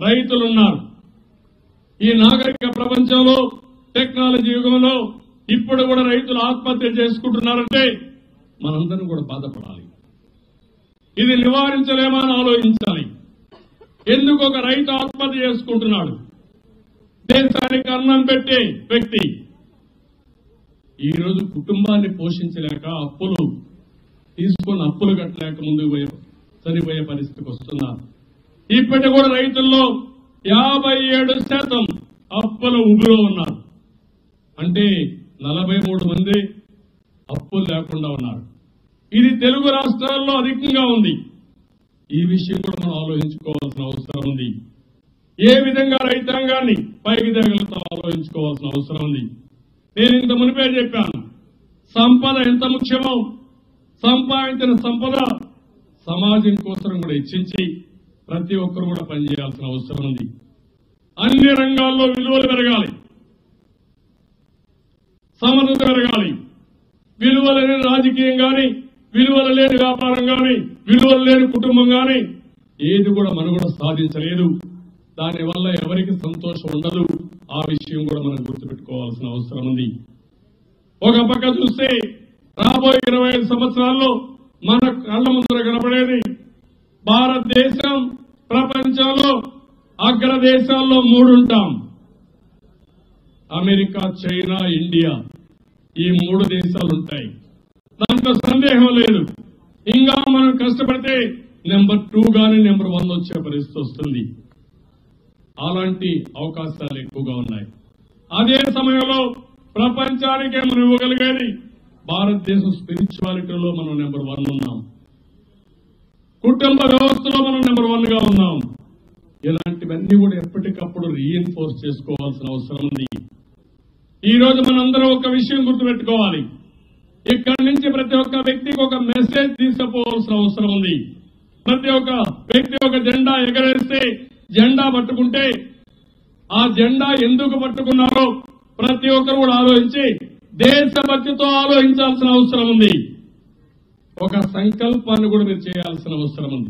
రైతులున్నారు ఈ నాగరిక ప్రపంచంలో టెక్నాలజీ యుగంలో ఇప్పుడు కూడా రైతులు ఆత్మహత్య చేసుకుంటున్నారంటే మనందరం కూడా బాధపడాలి ఇది నివారించలేమా అని ఆలోచించాలి ఎందుకు ఒక రైతు ఆత్మహత్య చేసుకుంటున్నాడు దేశానికి అన్నం పెట్టే వ్యక్తి ఈ రోజు కుటుంబాన్ని పోషించలేక అప్పులు తీసుకున్న అప్పులు కట్టలేక ముందుకు పోయే చనిపోయే పరిస్థితికి వస్తున్నారు ఇప్పటి కూడా రైతుల్లో యాభై ఏడు శాతం అప్పుల ఉబిలో ఉన్నారు అంటే నలభై మూడు మంది అప్పులు లేకుండా ఉన్నారు ఇది తెలుగు రాష్ట్రాల్లో అధికంగా ఉంది ఈ విషయం కూడా మనం ఆలోచించుకోవాల్సిన అవసరం ఉంది ఏ విధంగా రైతాంగాన్ని పైకి తేగలతో ఆలోచించుకోవాల్సిన అవసరం ఉంది నేను ఇంత మునిపే చెప్పాను సంపద ఎంత ముఖ్యమో సంపాదించిన సంపద సమాజం కోసం కూడా హెచ్చించి ప్రతి ఒక్కరు కూడా పనిచేయాల్సిన అవసరం ఉంది అన్ని రంగాల్లో విలువలు పెరగాలి సమర్థత పెరగాలి విలువలు లేని రాజకీయం గాని విలువలు లేని వ్యాపారం గాని విలువలు లేని కుటుంబం గాని ఏది కూడా మనుగడ సాధించలేదు దానివల్ల ఎవరికి సంతోషం ఉండదు ఆ విషయం కూడా మనం గుర్తుపెట్టుకోవాల్సిన అవసరం ఉంది ఒక పక్క చూస్తే రాబోయే ఇరవై ఐదు సంవత్సరాల్లో మన కళ్ళ ముందర కనపడేది భారతదేశం ప్రపంచంలో అగ్రదేశాల్లో మూడుంటాం అమెరికా చైనా ఇండియా ఈ మూడు దేశాలు ఉంటాయి దాంట్లో సందేహం లేదు ఇంకా మనం కష్టపడితే నెంబర్ టూ గాని నెంబర్ వన్ వచ్చే పరిస్థితి వస్తుంది అలాంటి అవకాశాలు ఎక్కువగా ఉన్నాయి అదే సమయంలో ప్రపంచానికే మనం ఇవ్వగలిగేది భారతదేశం స్పిరిచువాలిటీలో మనం నెంబర్ వన్ ఉన్నాం కుటుంబ వ్యవస్థలో మనం నెంబర్ వన్ గా ఉన్నాం ఇలాంటివన్నీ కూడా ఎప్పటికప్పుడు రీఎన్ఫోర్స్ చేసుకోవాల్సిన అవసరం ఉంది ఈ రోజు మనందరం ఒక విషయం గుర్తుపెట్టుకోవాలి ఇక్కడి నుంచి ప్రతి ఒక్క వ్యక్తికి ఒక మెసేజ్ తీసుకుపోవాల్సిన అవసరం ఉంది ప్రతి ఒక్క వ్యక్తి ఒక జెండా ఎగరేస్తే జెండా పట్టుకుంటే ఆ జెండా ఎందుకు పట్టుకున్నారో ప్రతి ఒక్కరు కూడా ఆలోచించి దేశభక్తితో ఆలోచించాల్సిన అవసరం ఉంది ఒక సంకల్పాన్ని కూడా మీరు చేయాల్సిన అవసరం ఉంది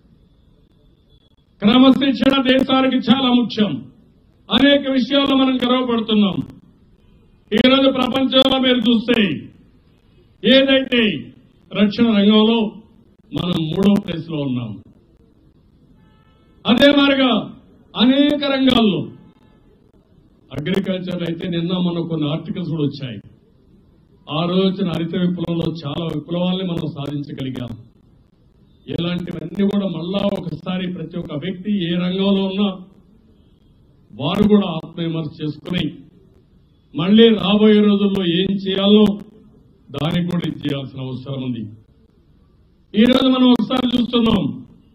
క్రమశిక్షణ దేశానికి చాలా ముఖ్యం అనేక విషయాల్లో మనం గర్వపడుతున్నాం ఈ రోజు ప్రపంచంలో మీరు చూస్తే ఏదైతే రక్షణ రంగంలో మనం మూడో ప్లేస్ లో ఉన్నాం అదే మాదిరిగా అనేక రంగాల్లో అగ్రికల్చర్ అయితే నిన్న మన కొన్ని ఆర్టికల్స్ కూడా వచ్చాయి ఆ రోజు వచ్చిన హరిత విప్లవంలో చాలా విప్లవాల్ని మనం సాధించగలిగాం ఇలాంటివన్నీ కూడా మళ్ళా ఒకసారి ప్రతి ఒక్క వ్యక్తి ఏ రంగంలో ఉన్నా వారు కూడా ఆత్మవిమర్శ చేసుకుని మళ్ళీ రాబోయే రోజుల్లో ఏం చేయాలో దానికి కూడా ఇది చేయాల్సిన అవసరం ఉంది ఈ రోజు మనం ఒకసారి చూస్తున్నాం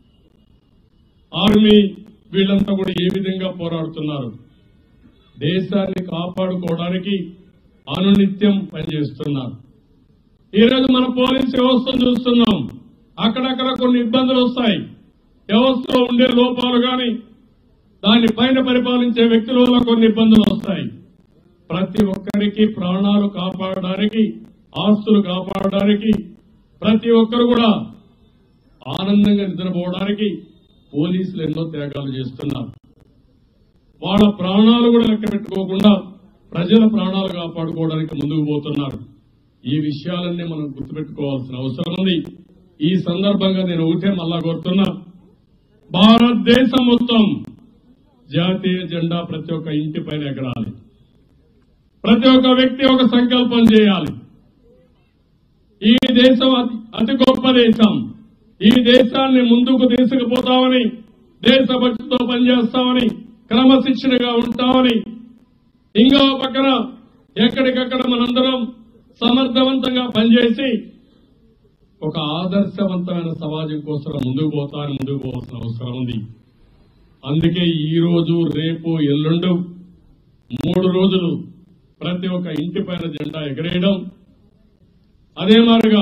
ఆర్మీ వీళ్ళంతా కూడా ఏ విధంగా పోరాడుతున్నారు దేశాన్ని కాపాడుకోవడానికి అనునిత్యం పనిచేస్తున్నారు ఈ రోజు మన పోలీస్ వ్యవస్థను చూస్తున్నాం అక్కడక్కడ కొన్ని ఇబ్బందులు వస్తాయి వ్యవస్థలో ఉండే లోపాలు గాని దాని పైన పరిపాలించే వ్యక్తుల వల్ల కొన్ని ఇబ్బందులు వస్తాయి ప్రతి ఒక్కరికి ప్రాణాలు కాపాడడానికి ఆస్తులు కాపాడడానికి ప్రతి ఒక్కరు కూడా ఆనందంగా నిద్రపోవడానికి పోలీసులు ఎన్నో త్యాగాలు చేస్తున్నారు వాళ్ళ ప్రాణాలు కూడా లెక్క పెట్టుకోకుండా ప్రజల ప్రాణాలు కాపాడుకోవడానికి ముందుకు పోతున్నారు ఈ విషయాలన్నీ మనం గుర్తుపెట్టుకోవాల్సిన అవసరం ఉంది ఈ సందర్భంగా నేను ఒకటే మళ్ళా కోరుతున్నా భారతదేశం మొత్తం జాతీయ జెండా ప్రతి ఒక్క ఇంటి పైన ఎగరాలి ప్రతి ఒక్క వ్యక్తి ఒక సంకల్పం చేయాలి ఈ దేశం అతి అతి గొప్ప దేశం ఈ దేశాన్ని ముందుకు తీసుకుపోతామని దేశభక్తితో పనిచేస్తామని క్రమశిక్షణగా ఉంటామని ఇంకో పక్కన ఎక్కడికక్కడ మనందరం సమర్థవంతంగా పనిచేసి ఒక ఆదర్శవంతమైన సమాజం కోసం ముందుకు పోతామని ముందుకు పోవాల్సిన అవసరం ఉంది అందుకే ఈ రోజు రేపు ఎల్లుండు మూడు రోజులు ప్రతి ఒక్క ఇంటి పైన జెండా ఎగరేయడం అదే మాదిరిగా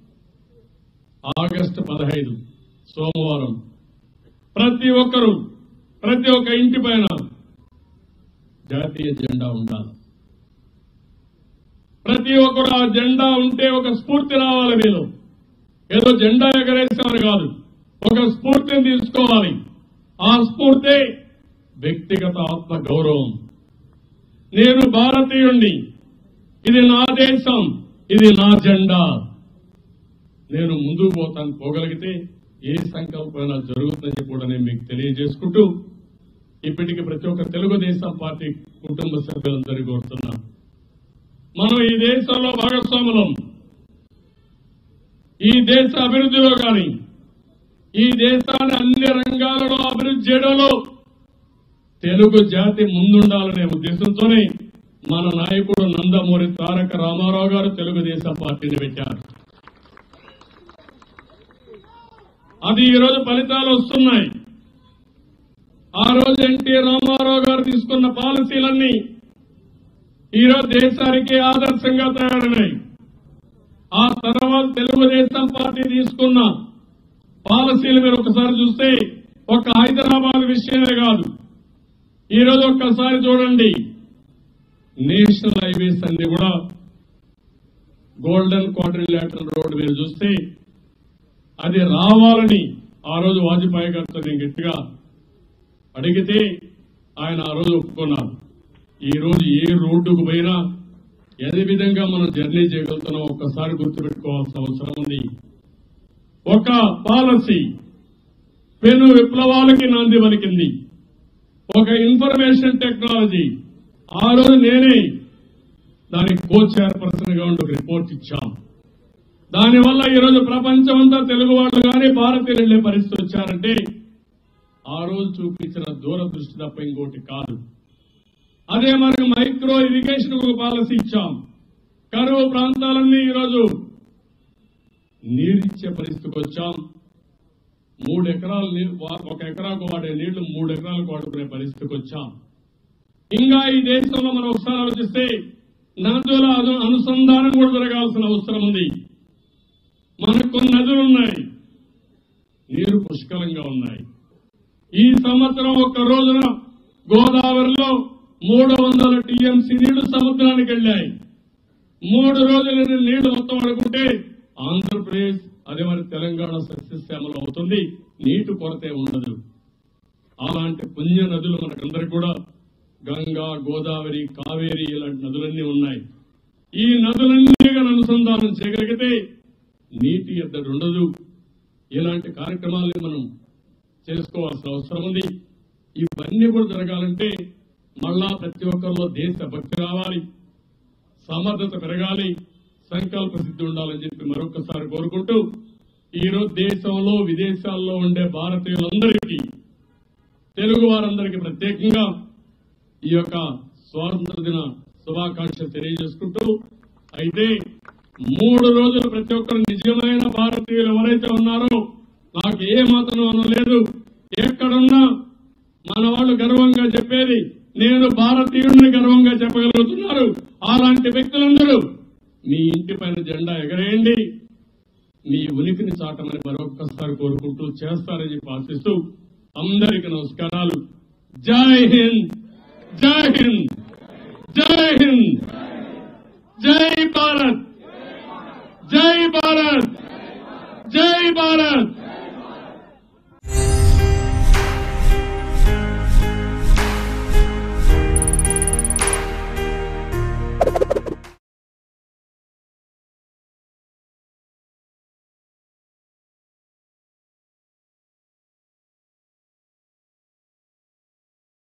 ఆగస్టు పదహైదు సోమవారం ప్రతి ఒక్కరూ ప్రతి ఒక్క ఇంటి పైన జాతీయ జెండా ఉండాలి ప్రతి ఒక్కరు ఆ జెండా ఉంటే ఒక స్ఫూర్తి రావాలి మీరు ఏదో జెండా ఎగరేసామని కాదు ఒక స్ఫూర్తిని తీసుకోవాలి ఆ స్ఫూర్తి వ్యక్తిగత ఆత్మ గౌరవం నేను భారతీయుణ్ణి ఇది నా దేశం ఇది నా జెండా నేను ముందుకు పోతాను పోగలిగితే ఏ సంకల్పమైనా జరుగుతుందని కూడా నేను మీకు తెలియజేసుకుంటూ ఇప్పటికి ప్రతి ఒక్క తెలుగుదేశం పార్టీ కుటుంబ సభ్యులందరికీ కోరుతున్నా మనం ఈ దేశంలో భాగస్వాములం ఈ దేశ అభివృద్ధిలో కానీ ఈ దేశాన్ని అన్ని రంగాలలో అభివృద్ధి చేయడంలో తెలుగు జాతి ముందుండాలనే ఉద్దేశంతోనే మన నాయకుడు నందమూరి తారక రామారావు గారు తెలుగుదేశం పార్టీని పెట్టారు అది ఈరోజు ఫలితాలు వస్తున్నాయి ఆ రోజు ఎన్టీ రామారావు గారు తీసుకున్న పాలసీలన్నీ ఈరోజు దేశానికి ఆదర్శంగా తయారైనాయి ఆ తర్వాత తెలుగుదేశం పార్టీ తీసుకున్న పాలసీలు మీరు ఒకసారి చూస్తే ఒక హైదరాబాద్ విషయమే కాదు ఈ రోజు ఒక్కసారి చూడండి నేషనల్ హైవేస్ అన్ని కూడా గోల్డెన్ క్వాడ్రిలేటరల్ రోడ్ మీరు చూస్తే అది రావాలని ఆ రోజు వాజ్పేయి గారితో నేను గట్టిగా అడిగితే ఆయన ఆ రోజు ఒప్పుకున్నారు ఈ రోజు ఏ రోడ్డుకు పోయినా ఏ విధంగా మనం జర్నీ చేయగలుగుతున్నాం ఒక్కసారి గుర్తుపెట్టుకోవాల్సిన అవసరం ఉంది ఒక పాలసీ పెను విప్లవాలకి నాంది పలికింది ఒక ఇన్ఫర్మేషన్ టెక్నాలజీ ఆ రోజు నేనే దానికి కో చైర్పర్సన్ గా ఉండి ఒక రిపోర్ట్ ఇచ్చాం దానివల్ల ఈరోజు ప్రపంచమంతా తెలుగు వాళ్ళు కానీ భారతీయులు వెళ్లే పరిస్థితి వచ్చారంటే ఆ రోజు చూపించిన దూరదృష్టి తప్ప ఇంకోటి కాదు అదే మనకు మైక్రో ఇరిగేషన్ ఒక పాలసీ ఇచ్చాం కరువు ప్రాంతాలన్నీ ఈరోజు నీరిచ్చే పరిస్థితికి వచ్చాం మూడు ఎకరాలు నీరు వా- ఒక ఎకరాకు వాడే నీళ్లు మూడు ఎకరాలకు వాడుకునే పరిస్థితికి వచ్చాం ఇంకా ఈ దేశంలో మనం ఒకసారి ఆలోచిస్తే నదుల అను- అనుసంధానం కూడా జరగాల్సిన అవసరం ఉంది మనకు కొన్ని నదులు ఉన్నాయి నీరు పుష్కలంగా ఉన్నాయి ఈ సంవత్సరం ఒక్క రోజున గోదావరిలో మూడు వందల టీఎంసీ నీళ్లు సముద్రానికి వెళ్ళాయి మూడు రోజుల నీళ్లు మొత్తం అనుకుంటే ఆంధ్రప్రదేశ్ అదే మరి తెలంగాణ సస్యశ్యామలం అవుతుంది నీటి కొరతే ఉండదు అలాంటి పుణ్య నదులు మనకందరికి కూడా గంగా గోదావరి కావేరి ఇలాంటి నదులన్నీ ఉన్నాయి ఈ నదులన్నీ కానీ అనుసంధానం చేయగలిగితే నీటి ఎద్దడి ఉండదు ఇలాంటి కార్యక్రమాలని మనం చేసుకోవాల్సిన అవసరం ఉంది ఇవన్నీ కూడా జరగాలంటే మళ్ళా ప్రతి ఒక్కరిలో దేశ భక్తి రావాలి సమర్థత పెరగాలి సంకల్ప సిద్ధి ఉండాలని చెప్పి మరొకసారి కోరుకుంటూ ఈరోజు దేశంలో విదేశాల్లో ఉండే భారతీయులందరికీ తెలుగు వారందరికీ ప్రత్యేకంగా ఈ యొక్క స్వాతంత్ర దిన శుభాకాంక్షలు తెలియజేసుకుంటూ అయితే మూడు రోజులు ప్రతి ఒక్కరు నిజమైన భారతీయులు ఎవరైతే ఉన్నారో నాకు ఏ మాత్రం అనలేదు ఎక్కడున్నా మన వాళ్ళు గర్వంగా చెప్పేది నేను భారతీయుడిని గర్వంగా చెప్పగలుగుతున్నారు అలాంటి వ్యక్తులందరూ మీ ఇంటి పైన జెండా ఎగరేయండి మీ ఉనికిని చాటమని మరొక్కసారి కోరుకుంటూ చేస్తారని చెప్పి ఆశిస్తూ అందరికీ నమస్కారాలు జై హింద్ జై హింద్ జై హింద్ జై భారత్ జై భారత్ జై భారత్